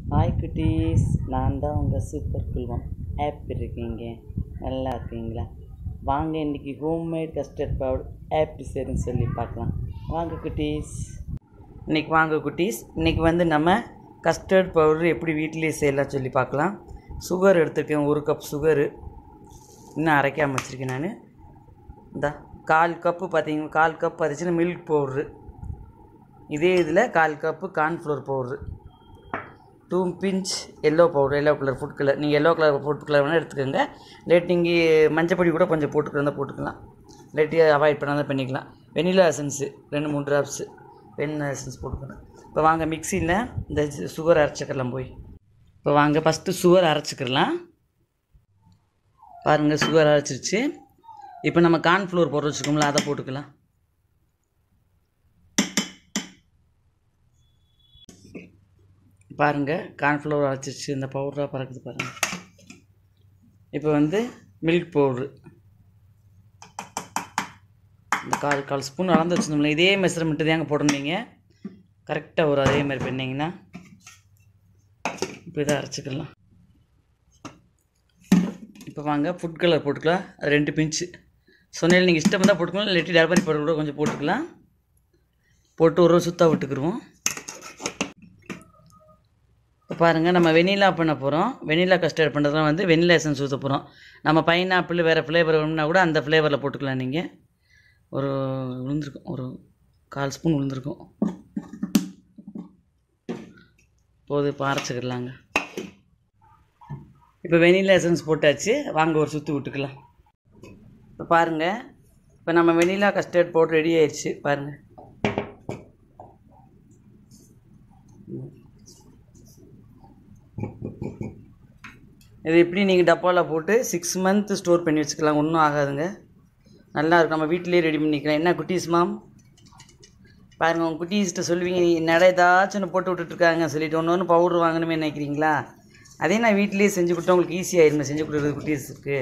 hi குட்டீஸ் நான் தான் உங்கள் சூப்பர் குல்வம் எப்படி இருக்கீங்க நல்லா இருக்கீங்களா வாங்க இன்றைக்கி ஹோம்மேட் கஸ்டர்ட் பவுடர் எப்படி செய்யுன்னு சொல்லி பார்க்கலாம் வாங்க குட்டீஸ் இன்றைக்கி வாங்க குட்டீஸ் இன்றைக்கி வந்து நம்ம கஸ்டர்ட் பவுடர் எப்படி வீட்டிலேயே செய்யலாம் சொல்லி பார்க்கலாம் சுகர் எடுத்துருக்கேன் ஒரு கப் சுகரு இன்னும் அரைக்காமல் வச்சுருக்கேன் நான் இந்த கால் கப்பு பார்த்தீங்கன்னா கால் கப் பார்த்துச்சுன்னா மில்க் பவுட்ரு இதே இதில் கால் cup cornflour powder two pinch yellow powder yellow colour food colour நீங்கள் எல்லோ கலர் ஃபுட் கலர் வேணால் எடுத்துக்கோங்க லேட் நீங்கள் மஞ்சப்பொடி கூட கொஞ்சம் போட்டுக்கிறதா போட்டுக்கலாம் இல்லாட்டி அவாய்ட் பண்ணாதான் பண்ணிக்கலாம் வெனிலா எசன்ஸு ரெண்டு மூணு ட்ராப்ஸு வெனிலா எசன்ஸ் போட்டுக்கணும் இப்போ வாங்க மிக்சியில் இந்த சுகர் அரைச்சிக்கலாம் போய் இப்போ வாங்க ஃபஸ்ட்டு சுகர் அரைச்சிக்கிறலாம் பாருங்கள் சுகர் அரைச்சிருச்சு இப்போ நம்ம கார்ன்ஃப்ளவர் போட்டு வச்சுக்கோங்களா அதை போட்டுக்கலாம் பாருங்கள் கார்ன்ஃப்ளவர் அரைச்சிருச்சு இந்த பவுடராக பறக்குது பாருங்கள் இப்போ வந்து மில்க் பவுட்ரு இந்த கால் கால் ஸ்பூன் அளந்து வச்சுருந்தோம்ல இதே மெஷர்மெண்ட்டு தாங்க போடணுங்க கரெக்டாக வரும் அதே மாதிரி பண்ணிங்கன்னா இப்போ இதை அரைச்சிக்கலாம் இப்போ வாங்க ஃபுட் கலர் போட்டுக்கலாம் அது ரெண்டு பிஞ்சு சொன்னையில் நீங்கள் இஷ்டம் தான் போட்டுக்கலாம் இல்லாட்டி டர்பரி பவுடர் கூட கொஞ்சம் போட்டுக்கலாம் போட்டு ஒரு சுத்தாக விட்டுக்குருவோம் இப்போ பாருங்கள் நம்ம வெனிலா பண்ண போகிறோம் வெனிலா கஸ்டர்ட் பண்ணுறதுலாம் வந்து வெனிலா எசன்ஸ் ஊற்ற போகிறோம் நம்ம பைனாப்பிள் வேறு ஃப்ளேவர் வேணும்னா கூட அந்த ஃப்ளேவரில் போட்டுக்கலாம் நீங்கள் ஒரு விழுந்திருக்கும் ஒரு கால் ஸ்பூன் விழுந்திருக்கும் போது இப்போ அரைச்சிக்கிடலாங்க இப்போ வெனிலா எசன்ஸ் போட்டாச்சு வாங்க ஒரு சுற்றி விட்டுக்கலாம் இப்போ பாருங்கள் இப்போ நம்ம வெனிலா கஸ்டர்ட் போட்டு ரெடி ஆயிடுச்சு பாருங்கள் இது எப்படி நீங்கள் டப்பாவில் போட்டு சிக்ஸ் மந்த் ஸ்டோர் பண்ணி வச்சுக்கலாம் ஒன்றும் ஆகாதுங்க நல்லா இருக்கும் நம்ம வீட்டிலேயே ரெடி பண்ணிக்கலாம் என்ன குட்டீஸ் மாம் பாருங்கள் உங்கள் குட்டீஸ்கிட்ட சொல்லுவீங்க நீ நட ஏதாச்சும் ஒன்று போட்டு விட்டுட்ருக்காங்க சொல்லிட்டு ஒன்று ஒன்று பவுட்ரு வாங்கணுமே நினைக்கிறீங்களா அதே நான் வீட்டிலேயே செஞ்சு கொடுத்தா உங்களுக்கு ஈஸியாகிருமே செஞ்சு கொடுக்குறது குட்டீஸுக்கு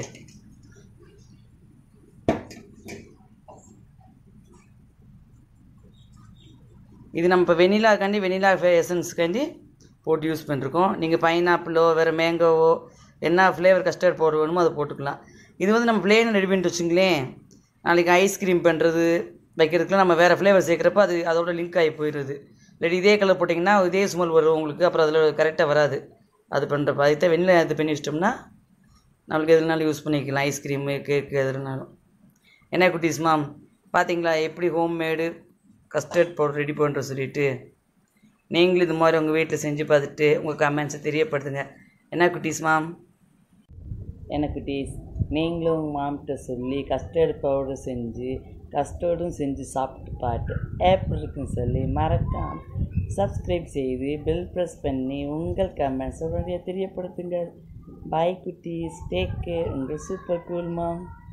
இது நம்ம இப்போ வெனிலாக்காண்டி வெனிலா எசன்ஸ்க்காண்டி போட்டு யூஸ் பண்ணிருக்கோம் நீங்கள் பைனாப்பிளோ வேறு மேங்கோவோ என்ன ஃப்ளேவர் கஸ்டர்ட் பவுடர் வேணுமோ அதை போட்டுக்கலாம் இது வந்து நம்ம பிளேன் ரெடி பண்ணிட்டு வச்சுங்களேன் நாளைக்கு ஐஸ்கிரீம் பண்ணுறது வைக்கிறதுக்குலாம் நம்ம வேறு ஃப்ளேவர் சேர்க்குறப்ப அது அதோட லிங்க் ஆகி போயிடுது இல்லாட்டி இதே கலர் போட்டிங்கன்னா இதே ஸ்மெல் வரும் உங்களுக்கு அப்புறம் அதில் கரெக்டாக வராது அது பண்ணுறப்ப அதுதான் வெண்ணில இது பண்ணி வச்சிட்டோம்னா நம்மளுக்கு எதுனாலும் யூஸ் பண்ணிக்கலாம் ஐஸ்கிரீமு கேக்கு எதுனாலும் என்ன குட்டீஸ் மாம் பார்த்தீங்களா எப்படி ஹோம்மேடு கஸ்டர்ட் பவுடர் ரெடி பண்ணுற சொல்லிட்டு நீங்களும் இது மாதிரி உங்கள் வீட்டில் செஞ்சு பார்த்துட்டு உங்கள் கமெண்ட்ஸை தெரியப்படுத்துங்க என்ன குட்டீஸ் மாம் என்ன குட்டீஸ் நீங்களும் உங்கள் மாம்கிட்ட சொல்லி கஸ்டர்ட் பவுடர் செஞ்சு கஸ்டர்டும் செஞ்சு சாப்பிட்டு பாட்டு எப்படி இருக்குன்னு சொல்லி மறக்காம சப்ஸ்கிரைப் செய்து பெல் ப்ரெஸ் பண்ணி உங்கள் கமெண்ட்ஸை உடனே தெரியப்படுத்துங்க பாய் குட்டீஸ் டேக் கேர் உங்கள் சூப்பர் கூல் மாம்